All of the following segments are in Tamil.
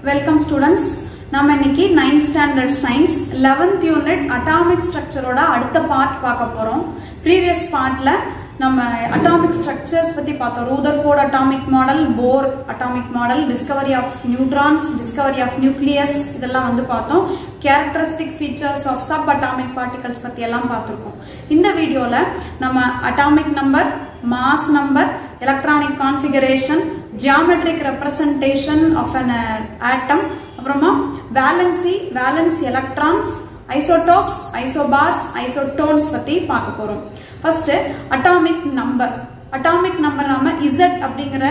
வெல்கம் ஸ்டூடெண்ட்ஸ் நம்ம இன்னைக்கு ninth standard science eleventh unit atomic ஸ்ட்ரக்சரோட அடுத்த பார்ட் பார்க்க போறோம் ப்ரீவியஸ் பார்ட்ல நம்ம அட்டாமிக் ஸ்ட்ரக்சர்ஸ் பத்தி பார்த்தோம் Rutherford atomic model Bohr atomic model discovery of neutrons discovery of nucleus இதெல்லாம் வந்து பார்த்தோம் characteristic features of sub atomic particles பத்தி எல்லாம் பார்த்துருக்கோம் இந்த வீடியோல நம்ம atomic number mass number electronic configuration geometric representation of an atom அப்புறமா valency valence electrons isotopes isobars isotones பத்தி பார்க்க போறோம் first atomic number atomic number நாம இசட் அப்படிங்கிற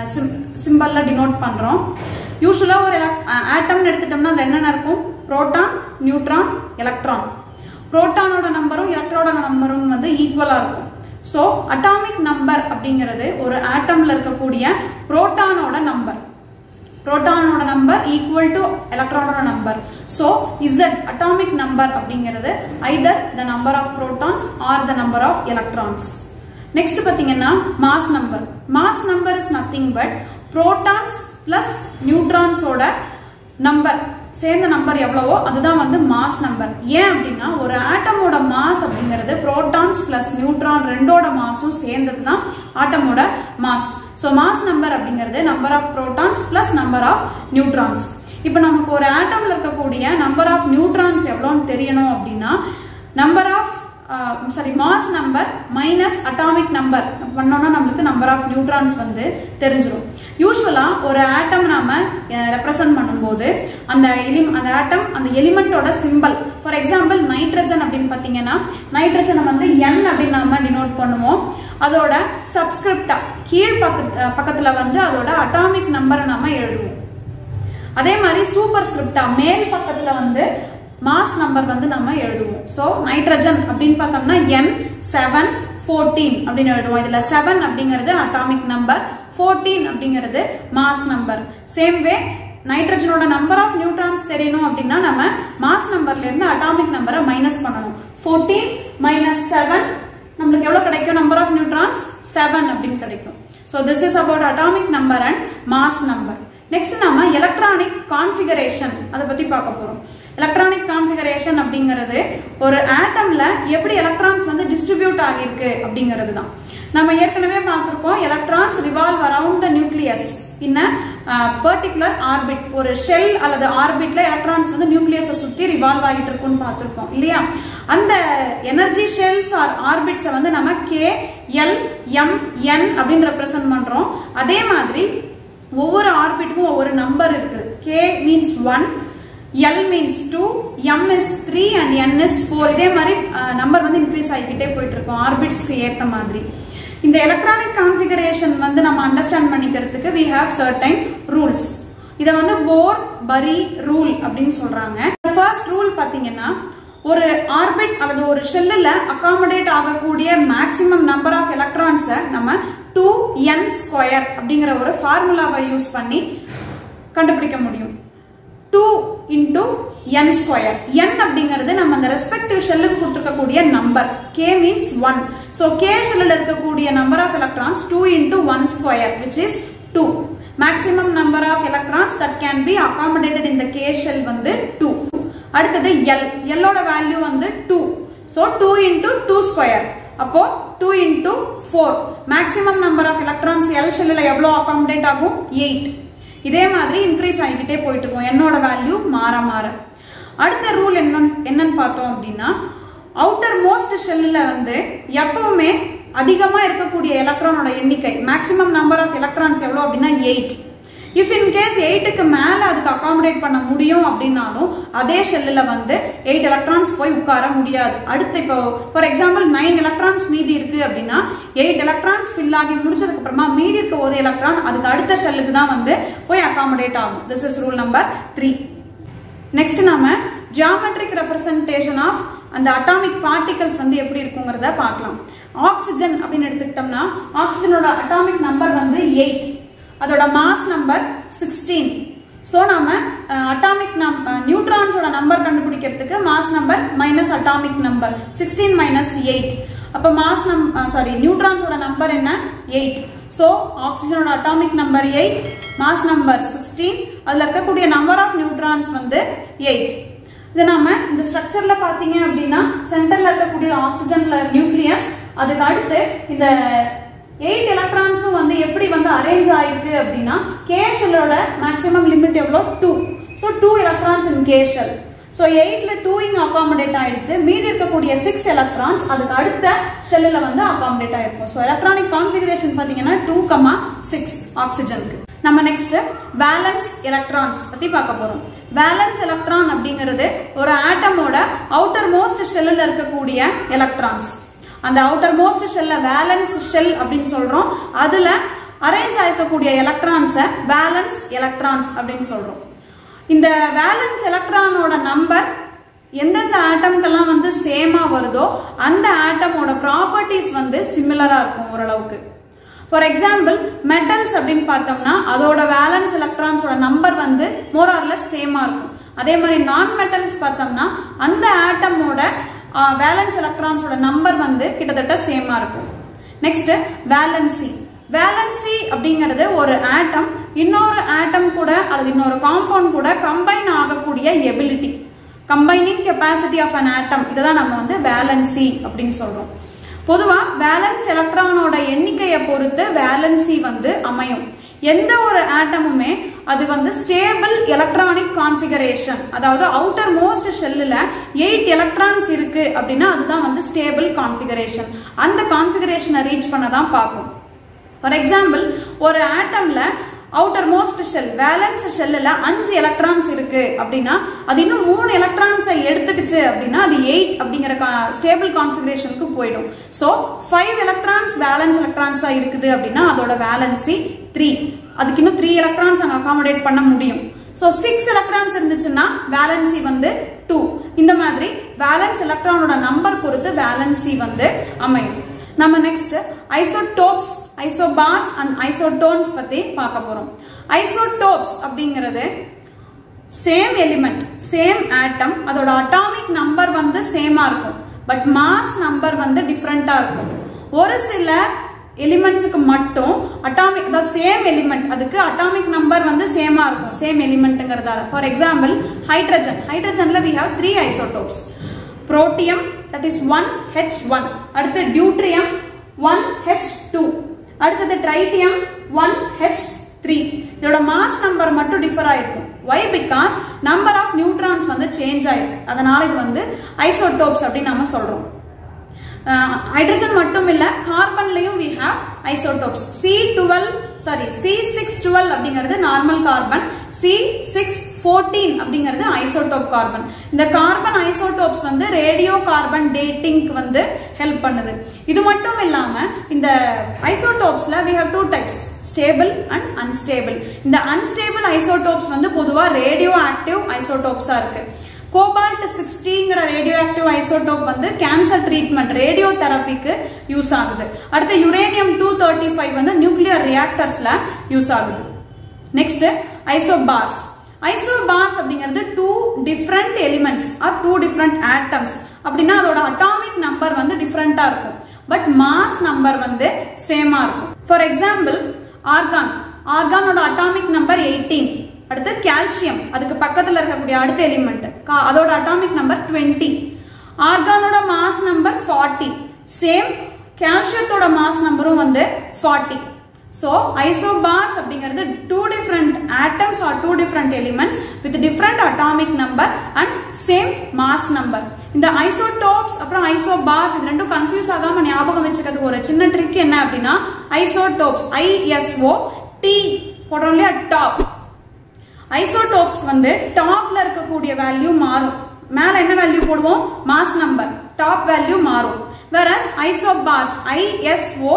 சிம்பல்ல டினோட் பண்றோம் யூஸ்வலா ஒரு ஆட்டம்னு எடுத்துட்டோம்னா அதுல என்னென்ன இருக்கும் புரோட்டான் நியூட்ரான் எலக்ட்ரான் புரோட்டானோட நம்பரும் எலக்ட்ரானோட நம்பரும் வந்து ஈக்குவலா இருக்கும் ஸோ அட்டாமிக் நம்பர் அப்படிங்கிறது ஒரு ஆட்டம்ல இருக்கக்கூடிய புரோட்டானோட நம்பர் புரோட்டானோட நம்பர் ஈக்குவல் டு எலக்ட்ரானோட number so Z atomic number அப்படிங்கிறது either the number of protons or the number of electrons next பார்த்தீங்கன்னா mass number mass number is nothing but protons plus நியூட்ரான்ஸோட நம்பர் சேர்ந்த நம்பர் எவ்வளவோ அதுதான் வந்து மாஸ் நம்பர் ஏன் அப்படின்னா ஒரு ஆட்டமோட மாஸ் அப்படிங்கிறது புரோட்டான்ஸ் பிளஸ் நியூட்ரான் ரெண்டோட மாஸும் சேர்ந்தது தான் ஆட்டமோட மாஸ் ஸோ மாஸ் நம்பர் அப்படிங்கிறது number of protons plus number of neutrons இப்போ நமக்கு ஒரு ஆட்டம்ல இருக்கக்கூடிய நம்பர் ஆஃப் நியூட்ரான்ஸ் எவ்வளோன்னு தெரியணும் அப்படின்னா number of sorry mass number minus atomic number பண்ணோம்னா நம்மளுக்கு நம்பர் ஆஃப் நியூட்ரான்ஸ் வந்து தெரிஞ்சிடும் யூஸ்வலாக ஒரு ஆட்டம் நாம ரெப்ரசன்ட் பண்ணும்போது அந்த எலி அந்த ஆட்டம் அந்த எலிமெண்டோட சிம்பிள் ஃபார் எக்ஸாம்பிள் நைட்ரஜன் அப்படின்னு பார்த்தீங்கன்னா நைட்ரஜனை வந்து என் அப்படின்னு நாம டினோட் பண்ணுவோம் அதோட சப்ஸ்கிரிப்டா கீழ் பக்கத்து பக்கத்துல வந்து அதோட அட்டாமிக் நம்பரை நாம எழுதுவோம் அதே மாதிரி சூப்பர் ஸ்கிரிப்டா மேல் பக்கத்துல வந்து மாஸ் நம்பர் வந்து நம்ம எழுதுவோம் ஸோ நைட்ரஜன் அப்படின்னு பார்த்தோம்னா என் செவன் ஃபோர்டீன் அப்படின்னு எழுதுவோம் இதுல செவன் அப்படிங்கிறது அட்டாமிக் நம்பர் ஃபோர்டீன் அப்படிங்கிறது மாஸ் நம்பர் சேம் வே நைட்ரஜனோட நம்பர் ஆஃப் நியூட்ரான்ஸ் தெரியணும் அப்படின்னா நம்ம மாஸ் நம்பர்ல இருந்து அட்டாமிக் நம்பரை மைனஸ் பண்ணணும் ஃபோர்டீன் மைனஸ் செவன் நம்மளுக்கு எவ்வளவு கிடைக்கும் நம்பர் ஆஃப் நியூட்ரான்ஸ் செவன் அப்படின்னு கிடைக்கும் so this is about atomic number and mass number next நம்ம எலக்ட்ரானிக் கான்ஃபிகரேஷன் அதை பத்தி பார்க்க போறோம் எலக்ட்ரானிக் கான்ஃபிகரேஷன் அப்படிங்கிறது ஒரு ஆட்டம்ல எப்படி எலக்ட்ரான்ஸ் வந்து டிஸ்ட்ரிபியூட் ஆகியிருக்கு அப்படிங்கிறது தான் நம்ம ஏற்கனவே பார்த்துருக்கோம் electrons revolve around the nucleus in particular orbit ஒரு ஷெல் அல்லது ஆர்பிட்ல எலக்ட்ரான்ஸ் வந்து நியூக்ளியஸை சுத்தி ரிவால்வ் ஆகிட்டு இருக்குன்னு பார்த்துருக்கோம் இல்லையா அந்த எனர்ஜி ஷெல்ஸ் ஆர் ஆர்பிட்ஸை வந்து நம்ம கே எல் எம் என் அப்படின்னு ரெப்ரசென்ட் பண்றோம் அதே மாதிரி ஒவ்வொரு ஆர்பிட்டுக்கும் ஒவ்வொரு நம்பர் இருக்குது K means one L means two M is three and N is four இதே மாதிரி நம்பர் வந்து இன்க்ரீஸ் ஆகிக்கிட்டே போயிட்டு இருக்கும் ஆர்பிட்ஸ்க்கு ஏற்ற மாதிரி இந்த எலக்ட்ரானிக் கான்ஃபிகரேஷன் வந்து நம்ம அண்டர்ஸ்டாண்ட் பண்ணிக்கிறதுக்கு வி ஹாவ் சர்டைன் ரூல்ஸ் இதை வந்து போர் பரி ரூல் அப்படின்னு சொல்றாங்க ஃபர்ஸ்ட் ரூல் பார்த்தீங்கன்னா ஒரு ஆர்பிட் அல்லது ஒரு ஷெல்லில் அகாமடேட் ஆகக்கூடிய மேக்சிமம் நம்பர் ஆஃப் எலக்ட்ரான்ஸை நம்ம டூ என் ஸ்கொயர் அப்படிங்கிற ஒரு ஃபார்முலாவை யூஸ் பண்ணி கண்டுபிடிக்க முடியும் two into N square N அப்படிங்கிறது நம்ம அந்த ரெஸ்பெக்டிவ் ஷெல்லுக்கு கொடுத்துருக்கக்கூடிய number K means one so K ஷெல்லில் இருக்கக்கூடிய number of electrons two into one square which is two maximum number of electrons that can be accommodated இந்த கே ஷெல் வந்து டூ அடுத்தது எல் எல்லோட வேல்யூ வந்து two so two into two square அப்போ two into four maximum number of electrons L ஷெல்லில் எவ்வளோ அகாமடேட் ஆகும் எயிட் இதே மாதிரி இன்க்ரீஸ் ஆகிக்கிட்டே போயிட்டு இருக்கும் என்னோட வேல்யூ மாற மாற அடுத்த ரூல் என்ன என்னன்னு பார்த்தோம் அப்படின்னா அவுட்டர் மோஸ்ட் ஷெல்லில் வந்து எப்பவுமே அதிகமாக இருக்கக்கூடிய எலக்ட்ரானோட எண்ணிக்கை மேக்ஸிமம் நம்பர் ஆஃப் எலக்ட்ரான்ஸ் எவ்வளோ அப்படின்னா எயிட் இஃப் இன் கேஸ் எயிட்டுக்கு மேலே அதுக்கு அகாமடேட் பண்ண முடியும் அப்படின்னாலும் அதே ஷெல்லில் வந்து எயிட் எலக்ட்ரான்ஸ் போய் உட்கார முடியாது அடுத்து இப்போ ஃபார் எக்ஸாம்பிள் நைன் எலக்ட்ரான்ஸ் மீதி இருக்கு அப்படின்னா எயிட் எலக்ட்ரான்ஸ் ஃபில் ஆகி முடிச்சதுக்கு அப்புறமா மீதி இருக்க ஒரு எலக்ட்ரான் அதுக்கு அடுத்த ஷெல்லுக்கு தான் வந்து போய் அகாமடேட் ஆகும் this is rule number three next நாம ஜியாமெட்ரிக் ரெப்ரசன்டேஷன் ஆஃப் அந்த அட்டாமிக் பார்ட்டிகல்ஸ் வந்து எப்படி இருக்குங்கிறத பார்க்கலாம் ஆக்சிஜன் அப்படின்னு எடுத்துக்கிட்டோம்னா ஆக்சிஜனோட அட்டாமிக் நம்பர் வந்து எயிட் அதோட மாஸ் நம்பர் சிக்ஸ்டீன் ஸோ நம்ம அட்டாமிக் நம் நியூட்ரான்ஸோட நம்பர் கண்டுபிடிக்கிறதுக்கு mass number minus atomic number sixteen minus eight அப்போ மாஸ் நம் சாரி நியூட்ரான்ஸோட நம்பர் என்ன எயிட் ஸோ ஆக்சிஜனோட atomic number eight mass number sixteen அதில் இருக்கக்கூடிய நம்பர் ஆஃப் நியூட்ரான்ஸ் வந்து எயிட் இது நாம இந்த ஸ்ட்ரக்சர்ல பாத்தீங்க அப்படின்னா சென்டர்ல இருக்கக்கூடிய ஆக்சிஜன்ல நியூக்ளியஸ் அதுக்கு அடுத்து இந்த எயிட் எலக்ட்ரான்ஸும் வந்து எப்படி வந்து அரேஞ்ச் ஆயிருக்கு அப்படின்னா கே ஷெல்லோட மேக்ஸிமம் லிமிட் எவ்வளோ two so two electrons in K shell so எயிட்ல டூ இங்க அகாமடேட் ஆயிடுச்சு மீதி இருக்கக்கூடிய சிக்ஸ் எலக்ட்ரான்ஸ் அதுக்கு அடுத்த ஷெல்லில் வந்து அகாமடேட் ஆயிருக்கும் ஸோ எலக்ட்ரானிக் கான்ஃபிகரேஷன் பார்த்தீங்கன்னா டூ கமா சிக்ஸ் ஆக்சிஜனுக்கு நம்ம நெக்ஸ்ட் வேலன்ஸ் எலக்ட்ரான்ஸ் பத்தி பார்க்க போறோம் வேலன்ஸ் எலக்ட்ரான் அப்படிங்கிறது ஒரு ஆட்டமோட அவுட்டர் மோஸ்ட் ஷெல்லில் இருக்கக்கூடிய எலக்ட்ரான்ஸ் அந்த அவுட்டர் மோஸ்ட் ஷெல்ல வேலன்ஸ் ஷெல் அப்படின்னு சொல்றோம் அதுல அரேஞ்ச் ஆயிருக்கக்கூடிய எலக்ட்ரான்ஸை வேலன்ஸ் எலக்ட்ரான்ஸ் அப்படின்னு சொல்றோம் இந்த வேலன்ஸ் எலக்ட்ரானோட நம்பர் எந்தெந்த ஆட்டம்க்கெல்லாம் வந்து சேமா வருதோ அந்த ஆட்டமோட ப்ராப்பர்ட்டிஸ் வந்து சிமிலரா இருக்கும் ஓரளவுக்கு ஃபார் எக்ஸாம்பிள் மெட்டல்ஸ் அப்படின்னு பார்த்தோம்னா அதோட வேலன்ஸ் எலக்ட்ரான்ஸோட நம்பர் வந்து மோரார்லெஸ் சேமா இருக்கும் அதே மாதிரி நான் மெட்டல்ஸ் பார்த்தோம்னா அந்த ஆட்டமோட வேலன்ஸ் எலக்ட்ரான்ஸோட நம்பர் வந்து கிட்டத்தட்ட சேமா இருக்கும் நெக்ஸ்ட் வேலன்சி வேலன்சி அப்படிங்கிறது ஒரு ஆட்டம் இன்னொரு ஆட்டம் கூட அல்லது இன்னொரு காம்பவுண்ட் கூட கம்பைன் ஆகக்கூடிய ability combining capacity of an atom இதை தான் நம்ம வந்து வேலன்சி அப்படின்னு சொல்றோம் பொதுவா வேலன்ஸ் எலக்ட்ரானோட எண்ணிக்கையை பொறுத்து வேலன்சி வந்து அமையும் எந்த ஒரு ஆட்டமுமே அது வந்து ஸ்டேபிள் எலக்ட்ரானிக் கான்ஃபிகரேஷன் அதாவது அவுட்டர் மோஸ்ட் ஷெல்லில் எயிட் எலக்ட்ரான்ஸ் இருக்கு அப்படின்னா அதுதான் வந்து ஸ்டேபிள் கான்ஃபிகரேஷன் அந்த கான்ஃபிகரேஷனை ரீச் பண்ண தான் பார்க்கும் ஃபார் எக்ஸாம்பிள் ஒரு ஆட்டம்ல அவுட்டர் மோஸ்ட் ஷெல் வேலன்ஸ் ஷெல்லில் அஞ்சு எலக்ட்ரான்ஸ் இருக்கு அப்படின்னா அது இன்னும் மூணு எலக்ட்ரான்ஸை எடுத்துக்கிச்சு அப்படின்னா அது எயிட் அப்படிங்கிற ஸ்டேபிள் கான்ஃபிகரேஷனுக்கு போயிடும் ஸோ ஃபைவ் எலக்ட்ரான்ஸ் வேலன்ஸ் எலக்ட்ரான்ஸா இருக்குது அப்படின்னா அதோட வேலன்சி த்ரீ அதுக்கு இன்னும் த்ரீ எலக்ட்ரான்ஸ் அங்கே அகாமடேட் பண்ண முடியும் ஸோ சிக்ஸ் எலக்ட்ரான்ஸ் இருந்துச்சுன்னா வேலன்சி வந்து டூ இந்த மாதிரி வேலன்ஸ் எலக்ட்ரானோட நம்பர் பொறுத்து வேலன்சி வந்து அமையும் நம்ம next isotopes isobars and isotones பத்தி பார்க்க போறோம் ஐசோடோப்ஸ் அப்படிங்கிறது சேம் எலிமெண்ட் சேம் ஆட்டம் அதோட அட்டாமிக் நம்பர் வந்து சேமா இருக்கும் பட் மாஸ் நம்பர் வந்து டிஃப்ரெண்டா இருக்கும் ஒரு சில எலிமெண்ட்ஸுக்கு மட்டும் அட்டாமிக் அதாவது சேம் எலிமெண்ட் அதுக்கு அட்டாமிக் நம்பர் வந்து சேமா இருக்கும் சேம் எலிமெண்ட்டுங்கிறதால ஃபார் எக்ஸாம்பிள் ஹைட்ரஜன் ஹைட்ரஜன்ல we have three isotopes protium that is one H one அடுத்து டியூட்ரியம் ஒன் ஹெச் டூ அடுத்தது ட்ரைட்டியம் ஒன் ஹெச் த்ரீ இதோட மாஸ் நம்பர் மட்டும் டிஃபர் ஆயிருக்கும் why because number of neutrons வந்து சேஞ்ச் ஆயிருக்கு அதனால இது வந்து ஐசோடோப்ஸ் அப்படின்னு நம்ம சொல்றோம் ஹைட்ரஜன் மட்டும் இல்ல கார்பன்லயும் we have isotopes C twelve sorry C six twelve அப்படிங்கிறது normal carbon C six fourteen அப்படிங்கிறது ஐசோடோப் கார்பன் இந்த கார்பன் ஐசோடோப்ஸ் வந்து ரேடியோ கார்பன் டேட்டிங்க்கு வந்து ஹெல்ப் பண்ணுது இது மட்டும் இல்லாம இந்த ஐசோடோப்ஸ்ல we have two types stable and unstable இந்த அன்ஸ்டேபிள் ஐசோடோப்ஸ் வந்து பொதுவா ரேடியோ ஆக்டிவ் ஐசோடோப்ஸா இருக்கு கோபால்ட் சிக்ஸ்டிங்கிற ரேடியோ ஆக்டிவ் ஐசோடோப் வந்து கேன்சர் ட்ரீட்மெண்ட் ரேடியோ தெரப்பிக்கு யூஸ் ஆகுது அடுத்து யுரேனியம் டூ தேர்ட்டி ஃபைவ் வந்து நியூக்ளியர் ரியாக்டர்ஸ்ல யூஸ் ஆகுது நெக்ஸ்ட் ஐசோபார்ஸ் ஐசோபார்ஸ் அப்படிங்கிறது two different elements or two different atoms அப்படின்னா அதோட அட்டாமிக் நம்பர் வந்து டிஃப்ரெண்டா இருக்கும் பட் மாஸ் நம்பர் வந்து சேமா இருக்கும் ஃபார் எக்ஸாம்பிள் ஆர்கான் ஆர்கானோட அட்டாமிக் நம்பர் எயிட்டீன் அடுத்து கால்சியம் அதுக்கு பக்கத்துல இருக்கக்கூடிய அடுத்த எலிமெண்ட் அதோட அட்டாமிக் நம்பர் டுவெண்ட்டி ஆர்கானோட மாஸ் நம்பர் ஃபார்ட்டி சேம் கால்சியத்தோட மாஸ் நம்பரும் வந்து ஃபார்ட்டி ஸோ ஐசோபார்ஸ் அப்படிங்கிறது two different atoms or two different elements with different atomic number and same mass number இந்த ஐசோடோப்ஸ் அப்புறம் ஐசோபார்ஸ் இது ரெண்டும் கன்ஃபியூஸ் ஆகாம ஞாபகம் வச்சுக்கிறதுக்கு ஒரு சின்ன ட்ரிக் என்ன அப்படின்னா ஐசோடோப்ஸ் ஐஎஸ்ஓ டி போடுறோம் இல்லையா டாப் ஐசோடோப்ஸ்க்கு வந்து டாப்ல இருக்கக்கூடிய வேல்யூ மாறும் மேல என்ன வேல்யூ போடுவோம் மாஸ் நம்பர் டாப் வேல்யூ மாறும் whereas isobars ISO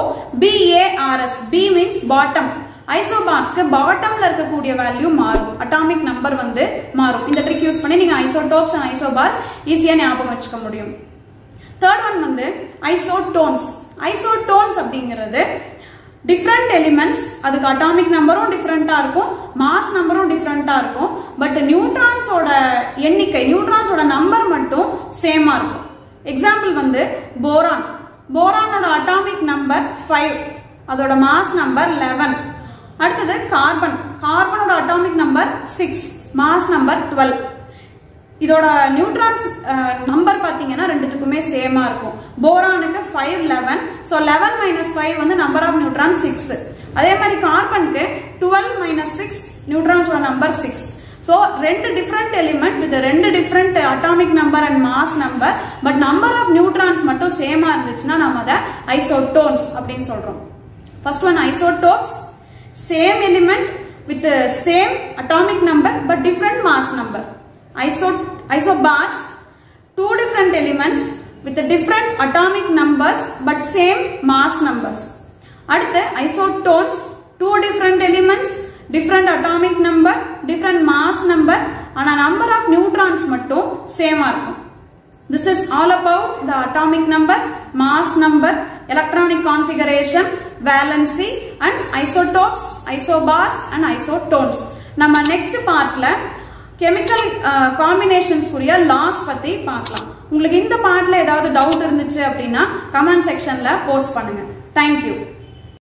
BARS B means bottom ஐசோபார்ஸ்க்கு பாட்டம்ல இருக்கக்கூடிய வேல்யூ மாறும் அட்டாமிக் நம்பர் வந்து மாறும் இந்த ட்ரிக் யூஸ் பண்ணி நீங்க ஐசோடோப்ஸ் அண்ட் ஐசோபார்ஸ் ஈஸியா ஞாபகம் வச்சுக்க முடியும் தேர்ட் ஒன் வந்து ஐசோடோன்ஸ் ஐசோடோன்ஸ் அப்படிங்கிறது டிஃப்ரெண்ட் எலிமெண்ட்ஸ் அதுக்கு அட்டாமிக் நம்பரும் டிஃப்ரெண்டா இருக்கும் மாஸ் நம்பரும் டிஃப்ரெண்டா இருக்கும் பட் நியூட்ரான்ஸோட எண்ணிக்கை நியூட்ரான்ஸோட நம்பர் மட்டும் சேமா இருக்கும் எக்ஸாம்பிள் வந்து போரான் போரானோட அட்டாமிக் நம்பர் ஃபைவ் அதோட மாஸ் நம்பர் லெவன் அடுத்தது கார்பன் கார்பனோட atomic number six mass number twelve இதோட நியூட்ரான்ஸ் நம்பர் பார்த்தீங்கன்னா ரெண்டுத்துக்குமே சேமா இருக்கும் போரானுக்கு five eleven so eleven minus five வந்து நம்பர் ஆஃப் நியூட்ரான் சிக்ஸ் அதே மாதிரி கார்பனுக்கு டுவெல் மைனஸ் சிக்ஸ் நியூட்ரான்ஸோட நம்பர் சிக்ஸ் ஸோ ரெண்டு டிஃப்ரெண்ட் எலிமெண்ட் வித் ரெண்டு different atomic number and mass number but number of neutrons மட்டும் சேமா இருந்துச்சுன்னா நம்ம அதை ஐசோட்டோன்ஸ் அப்படின்னு சொல்றோம் first one isotopes same element with same atomic number but different mass number iso isobars two different elements with different atomic numbers but same mass numbers அடுத்து isotones two different elements different atomic number different mass number ஆனா number of neutrons மட்டும் சேமா இருக்கும் This is all about the atomic number, mass number, electronic configuration, valency and isotopes, isobars and isotones. நம்ம next partல கெமிக்கல் காம்பினேஷன்ஸ் கூடிய லாஸ் பத்தி பார்க்கலாம் உங்களுக்கு இந்த பார்ட்ல ஏதாவது டவுட் இருந்துச்சு அப்படின்னா கமெண்ட் செக்ஷன்ல போஸ்ட் பண்ணுங்க தேங்க்யூ